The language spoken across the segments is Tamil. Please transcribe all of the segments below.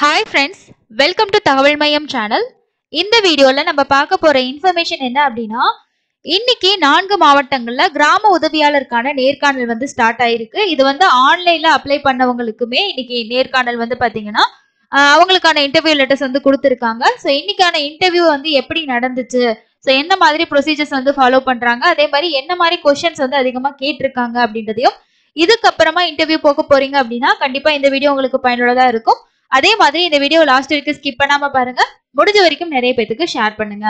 ஹாய் ஃப்ரெண்ட்ஸ் வெல்கம் டு தகவல் மையம் சேனல் இந்த வீடியோவில் நம்ம பார்க்க போகிற இன்ஃபர்மேஷன் என்ன அப்படின்னா இன்னைக்கு நான்கு மாவட்டங்கள்ல கிராம உதவியாளருக்கான நேர்காணல் வந்து ஸ்டார்ட் ஆயிருக்கு இது வந்து ஆன்லைன்ல அப்ளை பண்ணவங்களுக்குமே இன்னைக்கு நேர்காணல் வந்து பாத்தீங்கன்னா ஆஹ், அவங்களுக்கான இன்டர்வியூ லெட்டர்ஸ் வந்து கொடுத்துருக்காங்க ஸோ இன்னைக்கான இன்டர்வியூ வந்து எப்படி நடந்துச்சு ஸோ என்ன மாதிரி ப்ரொசீஜர்ஸ் வந்து ஃபாலோ பண்றாங்க அதே மாதிரி என்ன மாதிரி கொஷின்ஸ் வந்து அதிகமாக கேட்டிருக்காங்க அப்படின்றதையும் இதுக்கப்புறமா இன்டர்வியூ போக போறீங்க அப்படின்னா கண்டிப்பா இந்த வீடியோ உங்களுக்கு பயனுள்ளதா இருக்கும் அதே மாதிரி இந்த வீடியோ லாஸ்ட் வரைக்கும் ஸ்கிப் பண்ணாம பாருங்க முடிஞ்ச வரைக்கும் நிறைய பேத்துக்கு ஷேர் பண்ணுங்க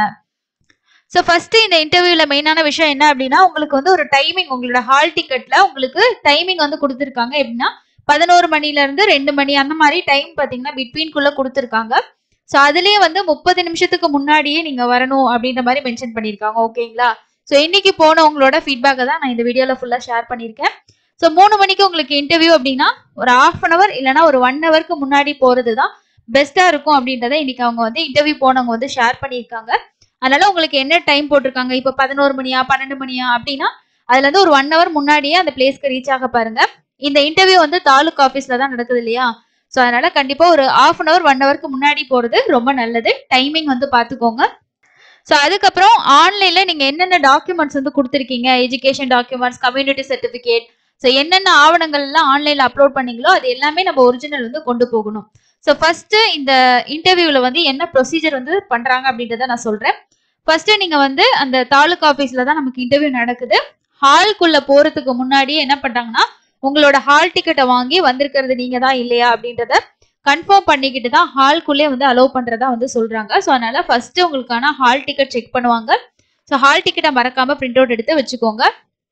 ஸோ ஃபர்ஸ்ட் இந்த இன்டர்வியூல மெயினான விஷயம் என்ன அப்படின்னா உங்களுக்கு வந்து ஒரு டைமிங் உங்களோட ஹால் டிக்கெட்ல உங்களுக்கு டைமிங் வந்து கொடுத்துருக்காங்க எப்படின்னா பதினோரு மணில இருந்து ரெண்டு மணி அந்த மாதிரி டைம் பாத்தீங்கன்னா பிட்வீன் குள்ள கொடுத்துருக்காங்க ஸோ அதுலயே வந்து முப்பது நிமிஷத்துக்கு முன்னாடியே நீங்க வரணும் அப்படின்ற மாதிரி மென்ஷன் பண்ணியிருக்காங்க ஓகேங்களா ஸோ இன்னைக்கு போன உங்களோட ஃபீட்பேக்கை தான் நான் இந்த வீடியோல ஃபுல்லா ஷேர் பண்ணியிருக்கேன் ஸோ மூணு மணிக்கு உங்களுக்கு இன்டர்வியூ அப்படின்னா ஒரு ஹாஃப் அன் அவர் இல்லைன்னா ஒரு ஒன் ஹவருக்கு முன்னாடி போறது தான் பெஸ்டா இருக்கும் அப்படின்றத இன்னைக்கு அவங்க வந்து இன்டர்வியூ போனவங்க வந்து ஷேர் பண்ணியிருக்காங்க அதனால உங்களுக்கு என்ன டைம் போட்டிருக்காங்க இப்போ பதினோரு மணியா பன்னெண்டு மணியா அப்படின்னா அதுல இருந்து ஒரு ஒன் ஹவர் முன்னாடியே அந்த பிளேஸ்க்கு ரீச் ஆக பாருங்க இந்த இன்டர்வியூ வந்து தாலுக் ஆஃபீஸ்ல தான் நடக்குது இல்லையா ஸோ அதனால கண்டிப்பா ஒரு ஹாஃப் அன் அவர் ஒன் ஹவருக்கு முன்னாடி போறது ரொம்ப நல்லது டைமிங் வந்து பாத்துக்கோங்க ஸோ அதுக்கப்புறம் ஆன்லைன்ல நீங்க என்னென்ன டாக்குமெண்ட்ஸ் வந்து கொடுத்துருக்கீங்க education documents community certificate so என்னென்ன ஆவணங்கள் எல்லாம் ஆன்லைன்ல அப்லோட் பண்ணீங்களோ அது எல்லாமே நம்ம ஒரிஜினல் வந்து கொண்டு போகணும் ஸோ ஃபர்ஸ்ட் இந்த இன்டர்வியூல வந்து என்ன ப்ரொசீஜர் வந்து பண்றாங்க அப்படின்றத நான் சொல்றேன் ஃபர்ஸ்ட் நீங்க வந்து அந்த தாலுக் ஆஃபீஸ்ல தான் நமக்கு இன்டர்வியூ நடக்குது ஹால்குள்ள போறதுக்கு முன்னாடியே என்ன பண்றாங்கன்னா உங்களோட ஹால் டிக்கெட்டை வாங்கி வந்திருக்கிறது நீங்க தான் இல்லையா அப்படின்றத கன்ஃபார்ம் பண்ணிக்கிட்டு தான் ஹால்குள்ளே வந்து அலோவ் பண்றதா வந்து சொல்றாங்க ஸோ அதனால ஃபர்ஸ்ட் உங்களுக்கான ஹால் டிக்கெட் செக் பண்ணுவாங்க ஸோ ஹால் டிக்கெட்டை மறக்காம பிரிண்ட் அவுட் எடுத்து வச்சுக்கோங்க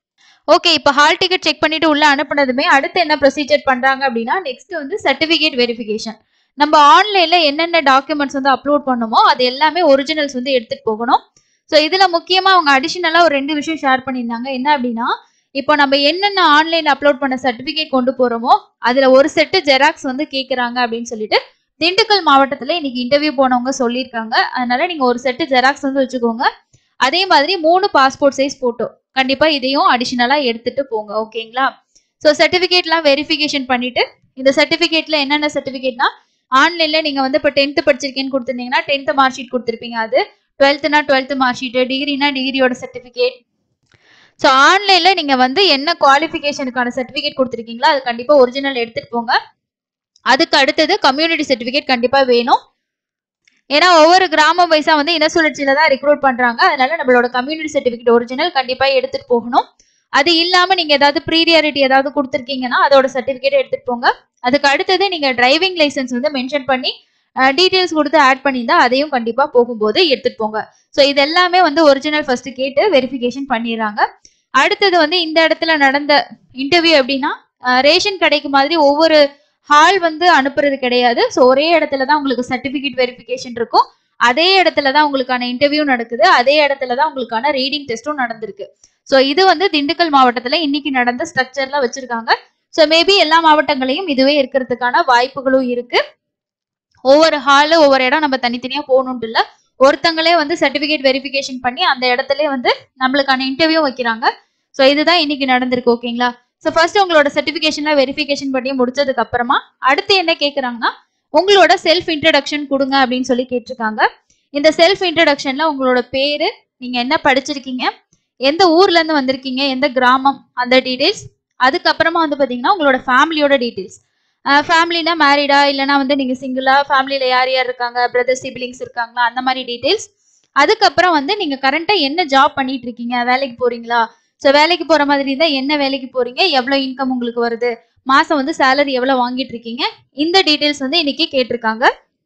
ஓகே இப்போ ஹால் டிக்கெட் செக் பண்ணிட்டு உள்ள அனுப்புனதுமே அடுத்து என்ன ப்ரொசீஜர் பண்றாங்க அப்படின்னா நெக்ஸ்ட் வந்து சர்டிஃபிகேட் வெரிஃபிகேஷன் நம்ம ஆன்லைன்ல என்னென்ன டாக்குமெண்ட்ஸ் வந்து அப்லோட் பண்ணுமோ அது எல்லாமே ஒரிஜினல்ஸ் வந்து எடுத்துட்டு போகணும் ஸோ இதுல முக்கியமா அவங்க அடிஷனலா ஒரு ரெண்டு விஷயம் ஷேர் பண்ணியிருந்தாங்க என்ன அப்படின்னா இப்போ நம்ம என்னென்ன ஆன்லைன்ல அப்லோட் பண்ண சர்டிஃபிகேட் கொண்டு போறோமோ அதுல ஒரு செட்டு ஜெராக்ஸ் வந்து கேக்குறாங்க அப்படின்னு சொல்லிட்டு திண்டுக்கல் மாவட்டத்துல இன்னைக்கு இன்டர்வியூ போனவங்க சொல்லியிருக்காங்க அதனால நீங்க ஒரு செட்டு ஜெராக்ஸ் வந்து வச்சுக்கோங்க அதே மாதிரி மூணு பாஸ்போர்ட் சைஸ் போட்டோ கண்டிப்பா இதையும் அடிஷனலா எடுத்துட்டு போங்க ஓகேங்களா ஸோ சர்டிஃபிகேட்லாம் வெரிஃபிகேஷன் பண்ணிட்டு இந்த சர்டிஃபிகேட்ல என்னென்ன சர்டிஃபிகேட்னா ஆன்லைன்ல நீங்க வந்து இப்போ டென்த் படிச்சிருக்கேன்னு கொடுத்துருந்தீங்கன்னா டென்த் மார்க் ஷீட் கொடுத்துருப்பீங்க அது டுவெல்த்னா டுவெல்த் மார்க் ஷீட் டிகிரினா டிகிரியோட சர்டிஃபிகேட் ஸோ ஆன்லைன்ல நீங்க வந்து என்ன குவாலிஃபிகேஷனுக்கான சர்டிஃபிகேட் கொடுத்துருக்கீங்களோ அது கண்டிப்பா ஒரிஜினல் எடுத்துட்டு போங்க அதுக்கு அடுத்தது கம்யூனிட்டி சர்டிஃபிகேட் கண்டிப்பா வேணும் ஏன்னா ஒவ்வொரு கிராமம் வைஸா வந்து இன சுழற்சியில தான் ரெக்ரூட் பண்றாங்க அதனால நம்மளோட கம்யூனிட்டி சர்டிஃபிகேட் ஒரிஜினல் கண்டிப்பா எடுத்துட்டு போகணும் அது இல்லாம நீங்க ஏதாவது ப்ரீரியாரிட்டி ஏதாவது கொடுத்துருக்கீங்கன்னா அதோட சர்டிஃபிகேட் எடுத்துட்டு போங்க அதுக்கு அடுத்தது நீங்க டிரைவிங் லைசென்ஸ் வந்து மென்ஷன் பண்ணி டீடைல்ஸ் கொடுத்து ஆட் பண்ணியிருந்தா அதையும் கண்டிப்பா போகும்போது எடுத்துட்டு போங்க ஸோ இது எல்லாமே வந்து ஒரிஜினல் ஃபர்ஸ்ட் கேட்டு வெரிஃபிகேஷன் பண்ணிடுறாங்க அடுத்தது வந்து இந்த இடத்துல நடந்த இன்டர்வியூ எப்படின்னா அஹ், ரேஷன் கடைக்கு மாதிரி ஒவ்வொரு ஹால் வந்து அனுப்புறது கிடையாது ஸோ ஒரே இடத்துல தான் உங்களுக்கு சர்டிஃபிகேட் வெரிஃபிகேஷன் இருக்கும் அதே இடத்துல தான் உங்களுக்கான இன்டர்வியூ நடக்குது அதே இடத்துல தான் உங்களுக்கான ரீடிங் டெஸ்ட்டும் நடந்திருக்கு ஸோ இது வந்து திண்டுக்கல் மாவட்டத்துல இன்னைக்கு நடந்த ஸ்ட்ரக்சர்ல வச்சிருக்காங்க ஸோ மேபி எல்லா மாவட்டங்களையும் இதுவே இருக்கிறதுக்கான வாய்ப்புகளும் இருக்கு ஒவ்வொரு ஹாலு ஒவ்வொரு இடம் நம்ம தனித்தனியா போகணும்ட்டு இல்ல ஒருத்தங்களே வந்து சர்டிபிகேட் வெரிஃபிகேஷன் பண்ணி அந்த இடத்துல வந்து நம்மளுக்கான இன்டர்வியூ வைக்கிறாங்க ஸோ இதுதான் இன்னைக்கு நடந்திருக்கு ஓகேங்களா ஸோ ஃபர்ஸ்ட் உங்களோட சர்டிஃபிகேஷன்ல வெரிஃபிகேஷன் பண்ணி முடிச்சதுக்கு அப்புறமா அடுத்து என்ன கேட்குறாங்கன்னா உங்களோட செல்ஃப் இன்ட்ரடக்ஷன் கொடுங்க அப்படின்னு சொல்லி கேட்டிருக்காங்க இந்த செல்ஃப் இன்ட்ரடக்ஷன்ல உங்களோட பேரு நீங்க என்ன படிச்சிருக்கீங்க எந்த ஊர்ல இருந்து வந்திருக்கீங்க எந்த கிராமம் அந்த டீடைல்ஸ் அதுக்கப்புறமா வந்து பாத்தீங்கன்னா உங்களோட ஃபேமிலியோட டீடைல்ஸ் ஃபேமிலினா மேரிடா இல்லைனா வந்து நீங்க சிங்கிளா ஃபேமிலியில யார் யார் இருக்காங்க பிரதர் சிப்ளிங்ஸ் இருக்காங்களா அந்த மாதிரி டீடைல்ஸ் அதுக்கப்புறம் வந்து நீங்க கரண்டா என்ன ஜாப் பண்ணிட்டு இருக்கீங்க வேலைக்கு போறீங்களா ஸோ வேலைக்கு போற மாதிரி இருந்தா என்ன வேலைக்கு போறீங்க எவ்வளவு இன்கம் உங்களுக்கு வருது மாசம் வந்து சேலரி எவ்வளவு வாங்கிட்டு இருக்கீங்க இந்த டீடைல்ஸ் வந்து இன்னைக்கு கேட்டிருக்காங்க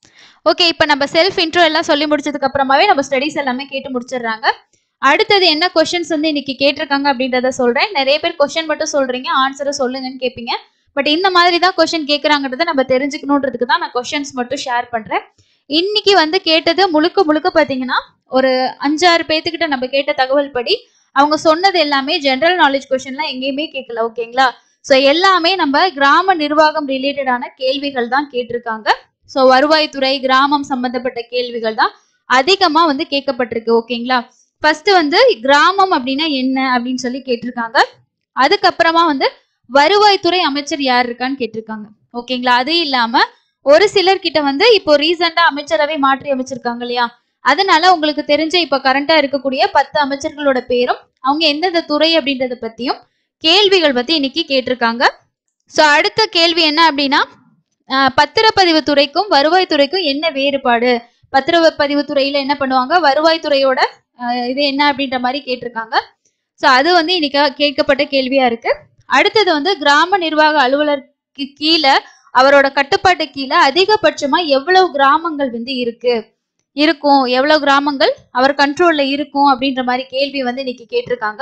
ஓகே இப்போ நம்ம செல்ஃப் இன்ட்ரோ எல்லாம் சொல்லி முடிச்சதுக்கு அப்புறமாவே நம்ம ஸ்டடிஸ் எல்லாமே கேட்டு முடிச்சிடுறாங்க அடுத்தது என்ன கொஸ்டின்ஸ் வந்து இன்னைக்கு கேட்டிருக்காங்க அப்படின்றத சொல்றேன் நிறைய பேர் கொஸ்டின் மட்டும் சொல்றீங்க ஆன்சரை சொல்லுங்கன்னு கேட்பீங்க பட் இந்த மாதிரி தான் கொஸ்டின் கேட்குறாங்கிறத நம்ம தெரிஞ்சுக்கணுன்றதுக்கு தான் நான் கொஸ்டின்ஸ் மட்டும் ஷேர் பண்றேன் இன்னைக்கு வந்து கேட்டது முழுக்க முழுக்க பார்த்தீங்கன்னா ஒரு அஞ்சாறு பேத்துக்கிட்ட நம்ம கேட்ட தகவல் படி அவங்க சொன்னது எல்லாமே ஜென்ரல் நாலேஜ் கொஸ்டின்லாம் எங்கேயுமே கேட்கல ஓகேங்களா ஸோ எல்லாமே நம்ம கிராம நிர்வாகம் ரிலேட்டடான கேள்விகள் தான் கேட்டிருக்காங்க ஸோ வருவாய்த்துறை கிராமம் சம்பந்தப்பட்ட கேள்விகள் தான் அதிகமா வந்து கேட்கப்பட்டிருக்கு ஓகேங்களா ஃபர்ஸ்ட் வந்து கிராமம் அப்படின்னா என்ன அப்படின்னு சொல்லி கேட்டிருக்காங்க அதுக்கப்புறமா வந்து வருவாய்த்துறை அமைச்சர் யார் இருக்கான்னு கேட்டிருக்காங்க ஓகேங்களா அது இல்லாம ஒரு சிலர் கிட்ட வந்து இப்போ ரீசெண்டா அமைச்சரவை மாற்றி அமைச்சிருக்காங்க இல்லையா அதனால உங்களுக்கு தெரிஞ்ச இப்ப கரண்டா இருக்கக்கூடிய பத்து அமைச்சர்களோட பேரும் அவங்க எந்தெந்த துறை அப்படின்றத பத்தியும் கேள்விகள் பத்தி இன்னைக்கு கேட்டிருக்காங்க சோ அடுத்த கேள்வி என்ன அப்படின்னா அஹ், பத்திரப்பதிவு துறைக்கும் வருவாய் துறைக்கும் என்ன வேறுபாடு பத்திரப்பதிவு துறையில என்ன பண்ணுவாங்க வருவாய் துறையோட அஹ், இது என்ன அப்படின்ற மாதிரி கேட்டிருக்காங்க சோ அது வந்து இன்னைக்கு கேட்கப்பட்ட கேள்வியா இருக்கு அடுத்தது வந்து கிராம நிர்வாக அலுவலருக்கு கீழே அவரோட கட்டுப்பாட்டு கீழே அதிகபட்சமா எவ்வளவு கிராமங்கள் வந்து இருக்கு இருக்கும் எவ்வளவு கிராமங்கள் அவர் கண்ட்ரோல்ல இருக்கும் அப்படின்ற மாதிரி கேள்வி வந்து இன்னைக்கு கேட்டிருக்காங்க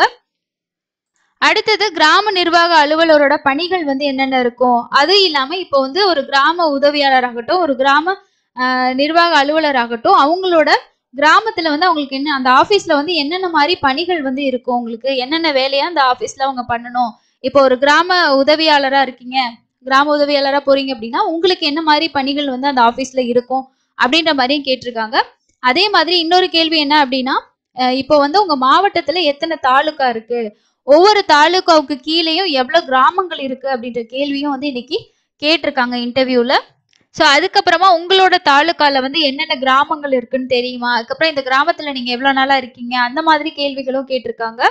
அடுத்தது கிராம நிர்வாக அலுவலரோட பணிகள் வந்து என்னென்ன இருக்கும் அது இல்லாம இப்போ வந்து ஒரு கிராம உதவியாளராகட்டும் ஒரு கிராம ஆஹ், நிர்வாக அலுவலராகட்டும் அவங்களோட கிராமத்துல வந்து அவங்களுக்கு என்ன அந்த ஆபீஸ்ல வந்து என்னென்ன மாதிரி பணிகள் வந்து இருக்கும் உங்களுக்கு என்னென்ன வேலையா அந்த ஆபீஸ்ல அவங்க பண்ணணும் இப்போ ஒரு கிராம உதவியாளரா இருக்கீங்க கிராம உதவியாளரா போறீங்க அப்படின்னா உங்களுக்கு என்ன மாதிரி பணிகள் வந்து அந்த ஆபீஸ்ல இருக்கும் அப்படின்ற மாதிரியும் கேட்டிருக்காங்க அதே மாதிரி இன்னொரு கேள்வி என்ன அப்படின்னா அஹ் இப்போ வந்து உங்க மாவட்டத்துல எத்தனை தாலுக்கா இருக்கு ஒவ்வொரு தாலுகாவுக்கு கீழேயும் எவ்வளவு கிராமங்கள் இருக்கு அப்படின்ற கேள்வியும் வந்து இன்னைக்கு கேட்டிருக்காங்க இன்டர்வியூல ஸோ அதுக்கப்புறமா உங்களோட தாலுக்கால வந்து என்னென்ன கிராமங்கள் இருக்குன்னு தெரியுமா அதுக்கப்புறம் இந்த கிராமத்துல நீங்க எவ்வளவு நாளா இருக்கீங்க அந்த மாதிரி கேள்விகளும் கேட்டிருக்காங்க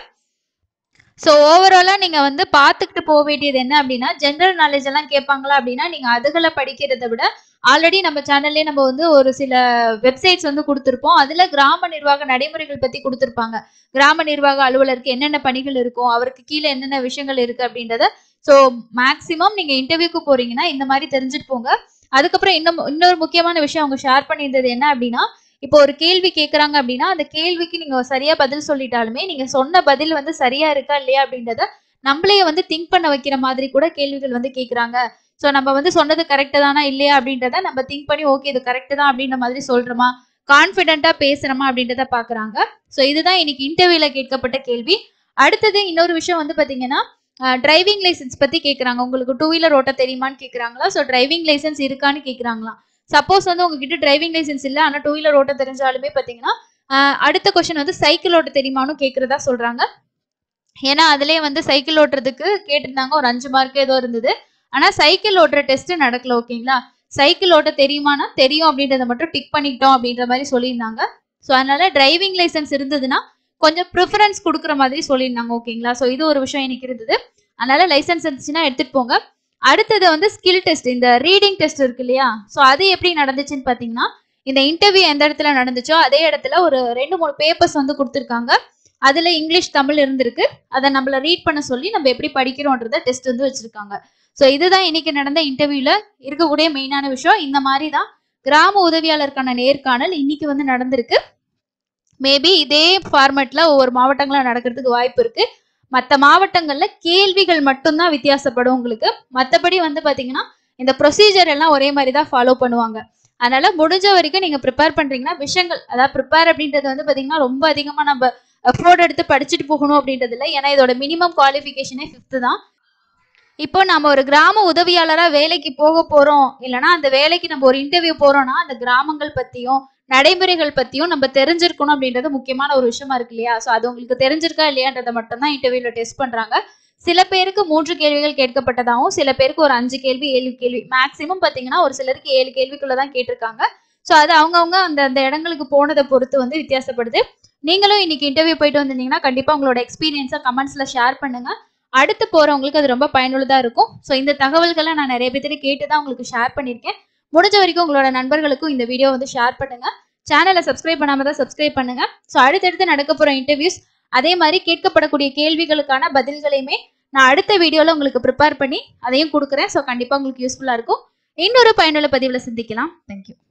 ஸோ ஓவராலா நீங்க வந்து பார்த்துக்கிட்டு போக வேண்டியது என்ன அப்படின்னா ஜென்ரல் நாலேஜ் எல்லாம் கேட்பாங்களா அப்படின்னா நீங்க அதுகளை படிக்கிறதை விட ஆல்ரெடி நம்ம சேனல்லே நம்ம வந்து ஒரு சில வெப்சைட்ஸ் வந்து கொடுத்துருப்போம் அதுல கிராம நிர்வாக நடைமுறைகள் பத்தி கொடுத்துருப்பாங்க கிராம நிர்வாக அலுவலருக்கு என்னென்ன பணிகள் இருக்கும் அவருக்கு கீழே என்னென்ன விஷயங்கள் இருக்கு அப்படின்றத ஸோ மேக்சிமம் நீங்க இன்டர்வியூக்கு போறீங்கன்னா இந்த மாதிரி தெரிஞ்சுட்டு போங்க அதுக்கப்புறம் இன்னும் இன்னொரு முக்கியமான விஷயம் அவங்க ஷேர் பண்ணியிருந்தது என்ன அப்படின்னா இப்போ ஒரு கேள்வி கேட்குறாங்க அப்படின்னா அந்த கேள்விக்கு நீங்க சரியா பதில் சொல்லிட்டாலுமே நீங்க சொன்ன பதில் வந்து சரியா இருக்கா இல்லையா அப்படின்றத நம்மளே வந்து திங்க் பண்ண வைக்கிற மாதிரி கூட கேள்விகள் வந்து கேட்குறாங்க ஸோ நம்ம வந்து சொன்னது கரெக்டு தானா இல்லையா அப்படின்றத நம்ம திங்க் பண்ணி ஓகே இது கரெக்டு தான் அப்படின்ற மாதிரி சொல்றோமா கான்ஃபிடென்ட்டா பேசுறோமா அப்படின்றத பாக்குறாங்க ஸோ இதுதான் இன்னைக்கு இன்டர்வியூல கேட்கப்பட்ட கேள்வி அடுத்தது இன்னொரு விஷயம் வந்து பாத்தீங்கன்னா டிரைவிங் லைசென்ஸ் பத்தி கேக்குறாங்க உங்களுக்கு டூ வீலர் ஓட்ட தெரியுமான்னு கேக்குறாங்களா ஸோ டிரைவிங் லைசென்ஸ் இருக்கான்னு கேக்குறாங்களாம் சப்போஸ் வந்து உங்ககிட்ட டிரைவிங் லைசென்ஸ் இல்லை ஆனா டூ வீலர் ஓட்ட தெரிஞ்சாலுமே பாத்தீங்கன்னா ஆஹ் அடுத்த கொஸ்டின் வந்து சைக்கிள் ஓட்ட தெரியுமான்னு கேக்குறதா சொல்றாங்க ஏன்னா அதுலயே வந்து சைக்கிள் ஓட்டுறதுக்கு கேட்டிருந்தாங்க ஒரு அஞ்சு மார்க் ஏதோ இருந்தது ஆனா சைக்கிள் ஓட்டுற டெஸ்ட் நடக்கல ஓகேங்களா சைக்கிள் ஓட்ட தெரியுமானா தெரியும் அப்படின்றத மட்டும் டிக் பண்ணிக்கிட்டோம் அப்படின்ற மாதிரி சொல்லியிருந்தாங்க ஸோ அதனால டிரைவிங் லைசென்ஸ் இருந்ததுன்னா கொஞ்சம் ப்ரிஃபரன்ஸ் கொடுக்குற மாதிரி சொல்லியிருந்தாங்க ஓகேங்களா ஸோ இது ஒரு விஷயம் எனக்கு இருந்தது அதனால லைசென்ஸ் இருந்துச்சுன்னா எடுத்துட்டு போங்க அடுத்தது வந்து ஸ்கில் டெஸ்ட் இந்த ரீடிங் டெஸ்ட் இருக்கு இல்லையா ஸோ அது எப்படி நடந்துச்சுன்னு பார்த்தீங்கன்னா இந்த இன்டர்வியூ எந்த இடத்துல நடந்துச்சோ அதே இடத்துல ஒரு ரெண்டு மூணு பேப்பர்ஸ் வந்து கொடுத்துருக்காங்க அதுல இங்கிலீஷ் தமிழ் இருந்திருக்கு அதை நம்மள ரீட் பண்ண சொல்லி நம்ம எப்படி படிக்கிறோன்றத டெஸ்ட் வந்து வச்சிருக்காங்க ஸோ இதுதான் இன்னைக்கு நடந்த இன்டர்வியூல இருக்கக்கூடிய மெயினான விஷயம் இந்த மாதிரி தான் கிராம உதவியாளருக்கான நேர்காணல் இன்னைக்கு வந்து நடந்திருக்கு மேபி இதே ஃபார்மேட்ல ஒவ்வொரு மாவட்டங்களா நடக்கிறதுக்கு வாய்ப்பு இருக்கு மற்ற மாவட்டங்கள்ல கேள்விகள் மட்டும்தான் வித்தியாசப்படும் உங்களுக்கு மற்றபடி வந்து பாத்தீங்கன்னா இந்த ப்ரொசீஜர் எல்லாம் ஒரே மாதிரி தான் ஃபாலோ பண்ணுவாங்க அதனால முடிஞ்ச வரைக்கும் நீங்க ப்ரிப்பேர் பண்றீங்கன்னா விஷயங்கள் அதாவது ப்ரிப்பேர் அப்படின்றது வந்து பாத்தீங்கன்னா ரொம்ப அதிகமா நம்ம எஃபோர்ட் எடுத்து படிச்சுட்டு போகணும் அப்படின்றது இல்லை ஏன்னா இதோட மினிமம் குவாலிஃபிகேஷனே ஃபிஃப்த் தான் இப்போ நம்ம ஒரு கிராம உதவியாளரா வேலைக்கு போக போறோம் இல்லைன்னா அந்த வேலைக்கு நம்ம ஒரு இன்டர்வியூ போறோம்னா அந்த கிராமங்கள் பத்தியும் நடைமுறைகள் பத்தியும் நம்ம தெரிஞ்சிருக்கணும் அப்படின்றது முக்கியமான ஒரு விஷயமா இருக்கு இல்லையா ஸோ அது உங்களுக்கு தெரிஞ்சிருக்கா இல்லையான்றதை மட்டும் தான் இன்டர்வியூல டெஸ்ட் பண்றாங்க சில பேருக்கு மூன்று கேள்விகள் கேட்கப்பட்டதாகவும் சில பேருக்கு ஒரு அஞ்சு கேள்வி ஏழு கேள்வி மேக்சிமம் பாத்தீங்கன்னா ஒரு சிலருக்கு ஏழு கேள்விக்குள்ள தான் கேட்டிருக்காங்க ஸோ அது அவங்கவுங்க அந்த அந்த இடங்களுக்கு போனதை பொறுத்து வந்து வித்தியாசப்படுது நீங்களும் இன்னைக்கு இன்டர்வியூ போயிட்டு வந்திருந்தீங்கன்னா கண்டிப்பா உங்களோட எக்ஸ்பீரியன்ஸை கமெண்ட்ஸ்ல ஷேர் பண்ணுங்க அடுத்து போறவங்களுக்கு அது ரொம்ப பயனுள்ளதா இருக்கும் ஸோ இந்த தகவல்களை நான் நிறைய பேர்த்திட்ட கேட்டு தான் உங்களுக்கு ஷேர் பண்ணியிருக்கேன் முடிஞ்ச வரைக்கும் உங்களோட நண்பர்களுக்கும் இந்த வீடியோ வந்து ஷேர் பண்ணுங்க சேனலை சப்ஸ்கிரைப் பண்ணாம தான் சப்ஸ்கிரைப் பண்ணுங்க ஸோ அடுத்தடுத்து நடக்க போற இன்டர்வியூஸ் அதே மாதிரி கேட்கப்படக்கூடிய கேள்விகளுக்கான பதில்களையுமே நான் அடுத்த வீடியோல உங்களுக்கு ப்ரிப்பேர் பண்ணி அதையும் கொடுக்குறேன் ஸோ கண்டிப்பா உங்களுக்கு யூஸ்ஃபுல்லா இருக்கும் இன்னொரு பயனுள்ள பதிவில் சந்திக்கலாம் தேங்க்யூ